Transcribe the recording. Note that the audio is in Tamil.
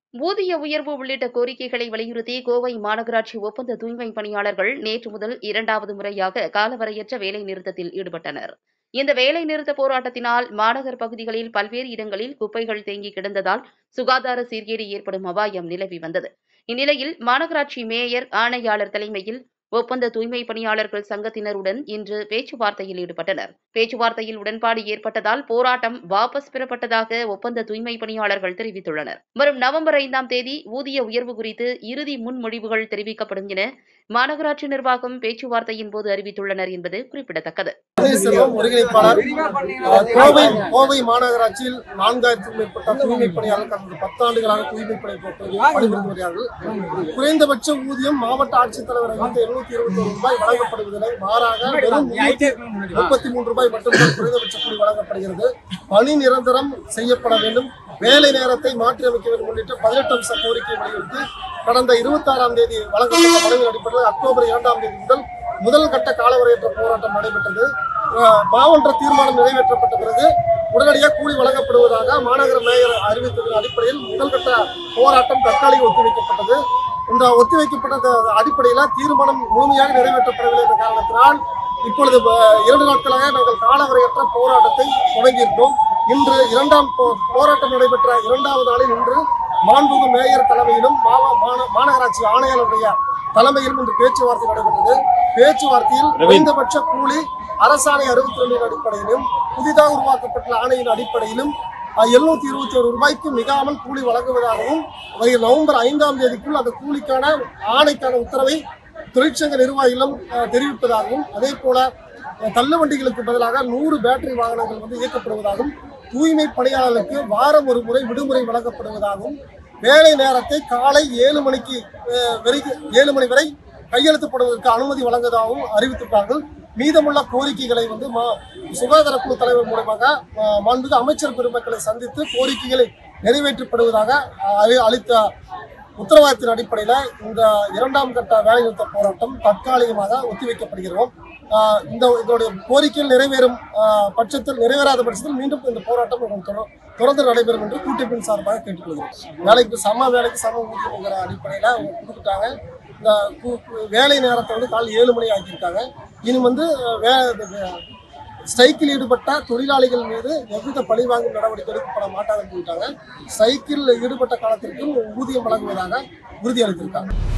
ஊதிய உயர்வு உள்ளிட்ட கோரிக்கைகளை வலியுறுத்தி கோவை மாநகராட்சி ஒப்பந்த தூய்மை பணியாளர்கள் நேற்று முதல் இரண்டாவது முறையாக காலவரையற்ற வேலை நிறுத்தத்தில் ஈடுபட்டனர் இந்த வேலை நிறுத்த போராட்டத்தினால் மாநகர் பகுதிகளில் பல்வேறு இடங்களில் குப்பைகள் தேங்கி கிடந்ததால் சுகாதார சீர்கேடு ஏற்படும் அபாயம் நிலவி வந்தது இந்நிலையில் மாநகராட்சி மேயர் ஆணையாளர் தலைமையில் ஒப்பந்த தூய்மை பணியாளர்கள் சங்கத்தினருடன் இன்று பேச்சுவார்த்தையில் ஈடுபட்டனர் பேச்சுவார்த்தையில் உடன்பாடு ஏற்பட்டதால் போராட்டம் வாபஸ் பெறப்பட்டதாக ஒப்பந்த தூய்மை பணியாளர்கள் தெரிவித்துள்ளனர் வரும் நவம்பர் ஐந்தாம் தேதி ஊதிய உயர்வு குறித்து இறுதி முன்மொழிவுகள் தெரிவிக்கப்படும் என மாநகராட்சி நிர்வாகம் பேச்சுவார்த்தையின் போது அறிவித்துள்ளனர் என்பது குறிப்பிடத்தக்கது பன்னீர்செல்வம் ஒருங்கிணைப்பாளர் அஹ், கோவை கோவை மாநகராட்சியில் நான்காயிரத்துக்கும் மேற்பட்ட தூய்மை பணியாளர்கள் கடந்த பத்தாண்டுகளாக தூய்மை பணி பணிபுரிந்து வருகிறார்கள் குறைந்தபட்ச ஊதியம் மாவட்ட ஆட்சித்தலைவர் அறிவித்த எழுநூத்தி இருபத்தி ஒரு ரூபாய் வழங்கப்படுவதில்லை மாறாக வெறும் முப்பத்தி மூன்று ரூபாய் மட்டும்தான் குறைந்தபட்ச கூலி வழங்கப்படுகிறது பணி நிரந்தரம் செய்யப்பட வேண்டும் வேலை நேரத்தை மாற்றியமைக்க வேண்டும் உள்ளிட்ட பதினெட்டு அம்ச கோரிக்கை வலியுறுத்தி கடந்த இருபத்தி ஆறாம் தேதி வழங்கப்பட்ட மனுவின் அடிப்படையில் அக்டோபர் இரண்டாம் தேதி முதல் முதல் கட்ட காலவரையற்ற போராட்டம் நடைபெற்றது அஹ் மாமன்ற தீர்மானம் நிறைவேற்றப்பட்ட பிறகு உடனடியாக கூலி வழங்கப்படுவதாக மாநகர மேயர் அறிவித்ததன் அடிப்படையில் முதல் கட்ட போராட்டம் தற்காலிக ஒத்திவைக்கப்பட்டது இந்த ஒத்திவைக்கப்பட்ட அடிப்படையில் தீர்மானம் முழுமையாக நிறைவேற்றப்படவில்லை என்ற காரணத்தினால் இப்பொழுது அஹ், இரண்டு நாட்களாக நாங்கள் காலவரையற்ற போராட்டத்தை தொடங்கியிருக்கிறோம் இன்று இரண்டாம் போ- போராட்டம் நடைபெற்ற இரண்டாவது நாளில் இன்று மாண்புகு மேயர் தலைமையிலும் மாவ- மாந- மாநகராட்சி ஆணையாளருடைய தலைமையிலும் இன்று பேச்சுவார்த்தை நடைபெற்றது பேச்சுவார்த்தையில் குறைந்தபட்ச கூலி அரசாணை அறுபத்தி ரெண்டின் அடிப்படையிலும் புதிதாக உருவாக்கப்பட்ட ஆணையின் அடிப்படையிலும் எழுநூத்தி இருபத்தி ஒரு ரூபாய்க்கு மிகாமல் கூலி வழங்குவதாகவும் வருகிற நவம்பர் ஐந்தாம் தேதிக்குள் அந்த கூலிக்கான ஆணைக்கான உத்தரவை தொழிற்சங்க நிர்வாகிகளும் அஹ், தெரிவிப்பதாகவும் அதே போல அஹ், தள்ளுவண்டிகளுக்கு பதிலாக நூறு பேட்டரி வாகனங்கள் வந்து இயக்கப்படுவதாகவும் தூய்மை பணியாளர்களுக்கு வாரம் ஒரு முறை விடுமுறை வழங்கப்படுவதாகவும் வேலை நேரத்தை காலை ஏழு மணிக்கு அஹ், வரைக்கும் ஏழு மணி வரை கையெழுத்துப்படுவதற்கு அனுமதி வழங்குவதாகவும் அறிவித்திருக்கார்கள் மீதமுள்ள கோரிக்கைகளை வந்து மா சுகாதார குழு தலைவர் மூலமாக அஹ், மாண்புமிகு அமைச்சர் பெருமக்களை சந்தித்து கோரிக்கைகளை நிறைவேற்றப்படுவதாக அஹ், அளி- அளித்த உத்தரவாதத்தின் அடிப்படையில் இந்த இரண்டாம் கட்ட வேலைநிறுத்த போராட்டம் தற்காலிகமாக ஒத்திவைக்கப்படுகிறோம் ஆஹ் இந்த இதனுடைய கோரிக்கைகள் நிறைவேறும் ஆஹ் பட்சத்தில் நிறைவேறாத பட்சத்தில் மீண்டும் இந்த போராட்டம் தொடர்- தொடர்ந்து நடைபெறும் என்று கூட்டமைப்பின் சார்பாக கேட்டுக்கொள்கிறோம் வேலைக்கு சம வேலைக்கு சம ஊதியங்கிற அடிப்படையில் அவங்க கொடுத்துட்டாங்க இந்த கு- கு- வேலை நேரத்தை வந்து காலை ஏழு மணி ஆக்கியிருக்காங்க இனி வந்து ஆஹ் வே வே- ஸ்ட்ரைக்கில் ஈடுபட்ட தொழிலாளிகள் மீது எவ்வித பழிவாங்கும் நடவடிக்கை எடுக்கப்பட மாட்டாதுன்னு சொல்லிட்டாங்க ஸ்ட்ரைக்கில் ஈடுபட்ட காலத்திற்கும் ஊதியம் வழங்குவதாக உறுதியளித்திருக்காங்க